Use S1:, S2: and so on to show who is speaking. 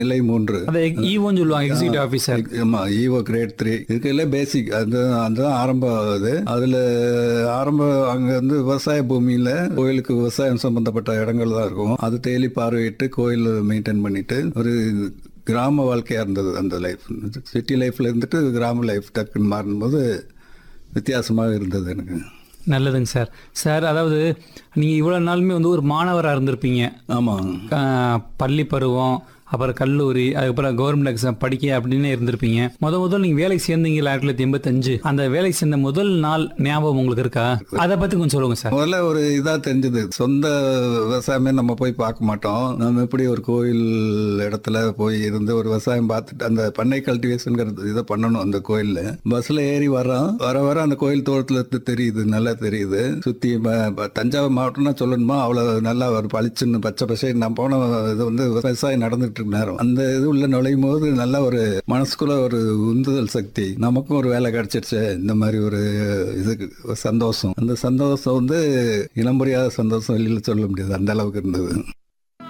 S1: நிலை மூன்று
S2: அந்த ஈவோன்னு சொல்லுவாங்க எக்ஸிக்யூட்டிவ் ஆஃபீஸர்
S1: ஆமா ஈவோ கிரேட் த்ரீ இதுக்கெல்லாம் பேசிக் அது அதுதான் ஆரம்பம் ஆகுது அதுல ஆரம்ப அங்க வந்து விவசாய பூமியில கோயிலுக்கு விவசாயம் சம்பந்தப்பட்ட இடங்கள் தான் இருக்கும் அது டெய்லி பார்வையிட்டு கோயில் மெயின்டைன் பண்ணிட்டு ஒரு கிராம வாழ்க்கையா இருந்தது அந்த லைஃப் சிட்டி லைஃப்ல இருந்துட்டு கிராம லைஃப் டக்குன்னு மாறும்போது வித்தியாசமாக இருந்தது எனக்கு
S2: நல்லதுங்க சார் சார் அதாவது நீங்கள் இவ்வளோ நாளுமே வந்து ஒரு மாணவராக இருந்திருப்பீங்க
S1: ஆமா
S2: ஆஹ், பள்ளி பருவம் அப்புறம் கல்லூரி அதுக்கப்புறம் கவர்மெண்ட் எக்ஸாம் படிக்க அப்படின்னு இருந்திருப்பீங்க முத முதல் நீங்கள் வேலைக்கு சேர்ந்தீங்க ஆயிரத்தி தொள்ளாயிரத்தி எண்பத்தஞ்சு அந்த வேலைக்கு சேர்ந்த முதல் நாள் ஞாபகம் உங்களுக்கு இருக்கா அதை பற்றி கொஞ்சம் சொல்லுங்க சார்
S1: முதல்ல ஒரு இதா தெரிஞ்சது சொந்த விவசாயமே நம்ம போய் பார்க்க மாட்டோம் நம்ம எப்படி ஒரு கோயில் இடத்துல போய் இருந்து ஒரு விவசாயம் பார்த்துட்டு அந்த பண்ணை கல்டிவேஷன்ங்கிறது இதை பண்ணணும் அந்த கோயில்ல பஸ்ல ஏறி வர்றோம் வர வர அந்த கோயில் தோட்டத்துல இருந்து தெரியுது நல்லா தெரியுது சுத்தி ப- ப- தஞ்சாவூர் மாவட்டம்னா சொல்லணுமா அவ்வளவு நல்லா ஒரு பளிச்சுன்னு பச்சை பசை நான் போன இது வந்து விவசாயம் நடந்துட்டு இருக்க நேரம் அந்த இது உள்ள நுழையும் போது நல்ல ஒரு மனசுக்குள்ள ஒரு உந்துதல் சக்தி நமக்கும் ஒரு வேலை கிடைச்சிருச்சு இந்த மாதிரி ஒரு இதுக்கு ஒரு சந்தோஷம் அந்த சந்தோஷம் வந்து இனம் புரியாத சந்தோஷம் வெளியில சொல்ல முடியாது அந்த அளவுக்கு இருந்தது